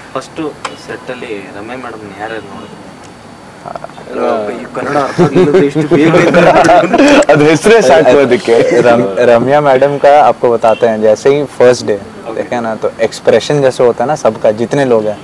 First ಸೆಟ್ಟಲ್ಲಿ ರಮ್ಯ madam ಯಾರ್ಯಾರು ನೋಡಿದ್ರು ಈ ಕನ್ನಡ ಅರ್ಥ ಆಗ್ಲಿಲ್ಲದೆ ಇಷ್ಟು ಬೇಗ ಅದ್ ಹೆಸರೇ ಸಾಕು ಅದಕ್ಕೆ रम, रम्या मैडम का आपको बताते हैं जैसे ही फर्स्ट डे देखे ना तो एक्सप्रेशन जैसे होता है ना सबका जितने लोग हैं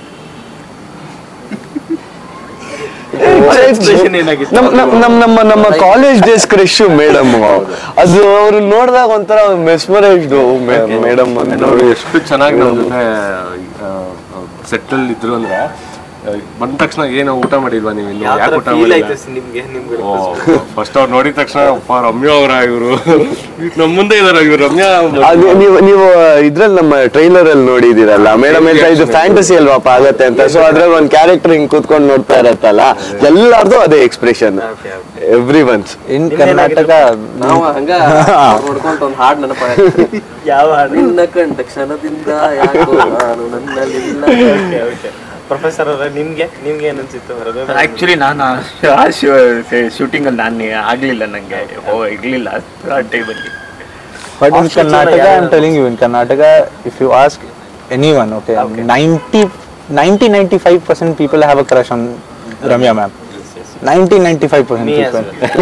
expression ಏನಾಗಿತ್ತು? ನಮ್ ನಮ್ ನಮ್ ನಮ್ಮ ನಮ್ಮ ಕಾಲೇಜ್ ಡೇಸ್ ಕ್ರಶ್ ಮೇಡಮ್ ಅದು ಅವ್ರು ನೋಡಿದಾಗ ಒಂಥರ ಮೆಸ್ಮರೈಸ್ಡ್ ಮೇಡಮ್ ಅವರು ಎಷ್ಟು ಚೆನ್ನಾಗಿ ನಮ್ಮ ಜೊತೆ ಸೆಟ್ಟಲ್ಲಿ ಇದ್ರು ಅಂದ್ರೆ ಆ, ಬಂದ ತಕ್ಷಣ ಏನು ಊಟ ಮಾಡಿಲ್ವಾ ನೀವು ಇನ್ನು ಯಾವ ಯಾಕೆ ಥರ ಊಟ ಫೀಲ್ ಮಾಡಿಲ್ಲ ಆಯ್ತು ನಿಮ್ಗೆ ನಿಮ್ಗೆ ಫಸ್ಟ್ ಅವ್ರು ನೋಡಿದ ತಕ್ಷಣ ಅಪ್ಪ ರಮ್ಯಾ ಅವರ ಇವರು ನಮ್ಮ ಮುಂದೆ ಇದಾರ ಇವ್ರು ರಮ್ಯಾ ಅದು ನೀವು ನೀವು ಇದ್ರಲ್ಲಿ ನಮ್ಮ ಟ್ರೈಲರ್ ಅಲ್ಲಿ ನೋಡಿದಿರಲ್ಲ ಮೇಡಮ್ ಹೇಳ್ತಾ ಇದು ಫ್ಯಾಂಟಸಿ ಅಲ್ವಾಪ ಆಗತ್ತೆ ಅಂತ ಸೊ ಅದ್ರಲ್ಲಿ ಒಂದ್ ಕ್ಯಾರೆಕ್ಟರ್ ಹಿಂಗ್ ಕೂತ್ಕೊಂಡು ನೋಡ್ತಾ ಇರತ್ತಲ್ಲ ಎಲ್ಲಾರ್ದು ಅದೇ expression okay okay every ones in Karnataka ನಾವು ಹಂಗ ನೋಡ್ಕೊಂತ ಒಂದ್ ಹಾಡ್ ನೆನಪ ಯಾವ ಹಾಡು ನಿನ್ನ ಕಂಡ ಕ್ಷಣದಿಂದ ಯಾಕೋ ನಾನು ನನ್ನಲ್ಲಿಲ್ಲ ಓಕೆ ಓಕೆ ಪ್ರೊಫೆಸರ್ ಅವರೇ ನಿಮ್ಗೆ ನಿಮ್ಗೆ ಏನ್ ಅನ್ಸಿತ್ತು ರಮ್ಯ madam? ಆಕ್ಚುಲಿ ನಾನು ಆ ಶೂಟಿಂಗಲ್ಲಿ ನಾನು ಆಗಲಿಲ್ಲ ನನಗೆ ಹೋ ಇರಲಿಲ್ಲ ಆ ಟೈಮಲ್ಲಿ But in Karnataka, I'm telling you, in Karnataka, if you ask anyone, okay, 90, 90 95% people have a crush on Ramya ma'am. 90 95% Me as people.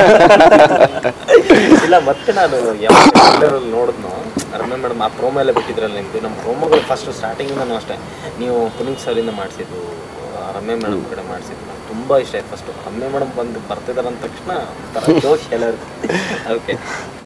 ಇಲ್ಲ ಮತ್ತೆ ನಾನು ಯಾವ ಟ್ರೈಲರಲ್ಲಿ ನೋಡಿದ್ನು ರಮ್ಯ ಮೇಡಮ್ ಆ ಪ್ರೋಮೋ ಎಲ್ಲ ಬಿಟ್ಟಿದ್ರಲ್ಲ ನಿಮ್ದು ನಮ್ಮ ಪ್ರೋಮೋಗಳು ಫಸ್ಟ್ ಸ್ಟಾರ್ಟಿಂಗಿಂದನೂ ಅಷ್ಟೇ ನೀವು ಪುನೀತ್ ಸರಿಂದ ಮಾಡಿಸಿದ್ದು ರಮ್ಯ ಮೇಡಮ್ ಕಡೆ ಮಾಡಿಸಿದ್ದು ನಂಗೆ ತುಂಬ ಇಷ್ಟ ಆಯ್ತು ಫಸ್ಟು ರಮ್ಯ ಮೇಡಮ್ ಬಂದು ಬರ್ತಿದಾರೆ ಅಂದ ತಕ್ಷಣ ಒಂಥರ ಜೋಶ್ ಎಲ್ಲ ಓಕೆ